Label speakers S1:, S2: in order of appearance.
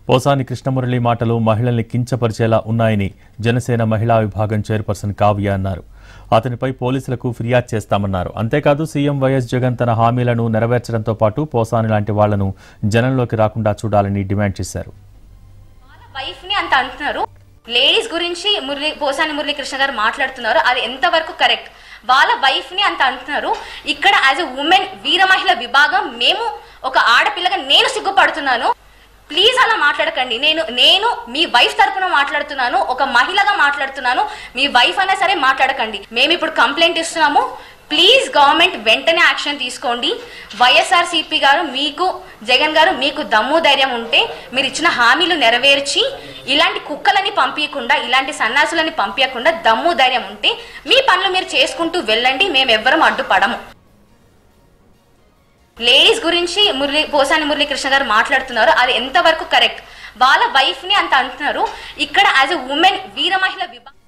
S1: పోసాని కృష్ణమురళి మాటలు మహిళల్ని కించపరిచేలా ఉన్నాయని జనసేన మహిళా విభాగం చైర్పర్సన్ కావ్య అన్నారు అతనిపై పోలీసులకు ఫిర్యాదు చేస్తామన్నారు అంతేకాదు సీఎం వైఎస్ జగన్ తన హామీలను నెరవేర్చడంతో పాటు పోసాని లాంటి వాళ్లను జనంలోకి రాకుండా చూడాలని డిమాండ్ చేశారు
S2: వైఫ్ ని అంత అంటున్నారు లేడీస్ గురించి మురళి పోసాని మురళీకృష్ణ గారు మాట్లాడుతున్నారు అది ఎంతవరకు కరెక్ట్ వాళ్ళ వైఫ్ ని అంత అంటున్నారు ఇక్కడ యాజ్ ఎ ఉమెన్ వీర మహిళ విభాగం మేము ఒక ఆడపిల్లగా నేను సిగ్గుపడుతున్నాను ప్లీజ్ అలా మాట్లాడకండి నేను నేను మీ వైఫ్ తరపున మాట్లాడుతున్నాను ఒక మహిళగా మాట్లాడుతున్నాను మీ వైఫ్ అయినా సరే మాట్లాడకండి మేము ఇప్పుడు కంప్లైంట్ ఇస్తున్నాము ప్లీజ్ గవర్నమెంట్ వెంటనే యాక్షన్ తీసుకోండి వైఎస్ఆర్ సిపి గారు మీకు జగన్ గారు మీకు దమ్ము ధైర్యం ఉంటే మీరు ఇచ్చిన హామీలు నెరవేర్చి ఇలాంటి కుక్కలని పంపించకుండా ఇలాంటి సన్నాసులని పంపించకుండా దమ్ము ధైర్యం ఉంటే మీ పనులు మీరు చేసుకుంటూ వెళ్ళండి మేము ఎవ్వరం అడ్డుపడము లేడీస్ గురించి మురళి పోసాని మురళీకృష్ణ గారు మాట్లాడుతున్నారు అది ఎంతవరకు కరెక్ట్ వాళ్ళ వైఫ్ ని అంత అంటున్నారు ఇక్కడ యాజ్ ఎ ఉమెన్ వీర మహిళ విభాగం